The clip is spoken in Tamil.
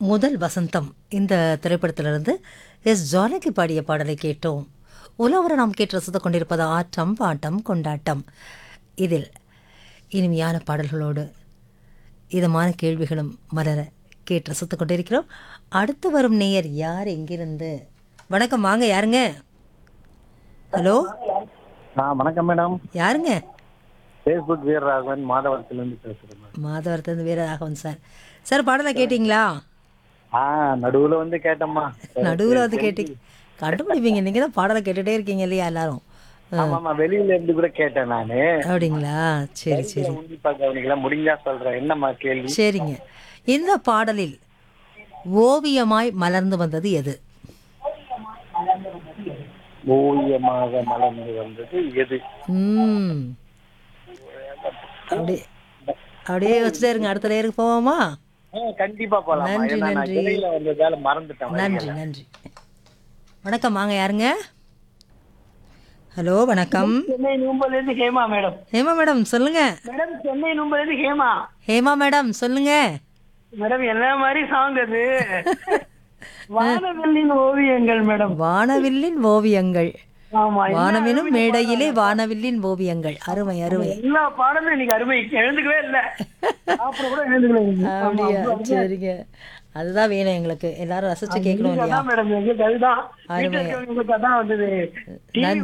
முதல் வசந்தம் இந்த திரைப்படத்திலிருந்து எஸ் ஜானகி பாடிய பாடலை கேட்டோம் உலவர நாம் கேட்டு ரசித்துக் கொண்டிருப்பது ஆட்டம் பாட்டம் கொண்டாட்டம் இதில் இனிமையான பாடல்களோடு இதமான கேள்விகளும் மலர கேட்டு ரசித்துக் கொண்டிருக்கிறோம் அடுத்து வரும் நேயர் யார் எங்கிருந்து வணக்கம் வாங்க யாருங்க ஹலோ ஆ வணக்கம் மேடம் யாருங்க ஃபேஸ்புக் வீரராகவன் மாதவரத்திலிருந்து பேசுகிறேன் மேடம் மாதவரத்திலிருந்து வீரராகவன் சார் சார் பாடலை கேட்டிங்களா ஆ நடுவுல வந்து கேட்டம்மா நடுவில் வந்து கேட்டீங்க கண்டுபிடிப்பீங்க நீங்கள் தான் பாடலை கேட்டுகிட்டே இருக்கீங்க இல்லையா எல்லாரும் ஆமாம்மா வெளியில இருந்து கூட கேட்டேன் நானு அப்படிங்களா சரி சரி உன்னிப்பா கவனிக்கல முடிஞ்சா சொல்றேன் என்னம்மா கேள்வி சரிங்க இந்த பாடலில் ஓவியமாய் மலர்ந்து வந்தது எது ஓவியமாக மலர்ந்து வந்தது எது ம் அப்படியே அப்படியே வச்சுட்டே இருங்க அடுத்த நேருக்கு போவோமா ஆ, கண்டிப்பா போலாம் நன்றி, ஏன்னா நான் நன்றி. இடையில வந்ததால மறந்துட்டேன் நன்றி நன்றி வணக்கம் வாங்க யாருங்க ஹலோ வணக்கம் சென்னை நூம்பல இருந்து ஹேமா மேடம் ஹேமா மேடம் சொல்லுங்க மேடம் சென்னை நூம்பல இருந்து ஹேமா ஹேமா மேடம் சொல்லுங்க மேடம் என்ன மாதிரி சாங் அது வானவெல்லின் ஓவியங்கள் மேடம் வானவில்லின் ஓவியங்கள் ஆமா வானவினும் மேடையிலே வானவில்லின் ஓவியங்கள் அருமை அருமை எல்லா பாடலும் இன்னைக்கு அருமை எழுந்துக்கவே இல்ல அப்புறம் கூட எழுந்துக்கல இன்னைக்கு. ஆமா, அப்படியா சரிங்க அதுதான் வேணும் எங்களுக்கு எல்லாரும் ரசிச்சு கேட்கணும் இல்லையா அதான் மேடம் எங்களுக்கு அதுதான் அருமை. வீட்டுல இருக்கவங்களுக்கு அதான் வந்தது நன்றி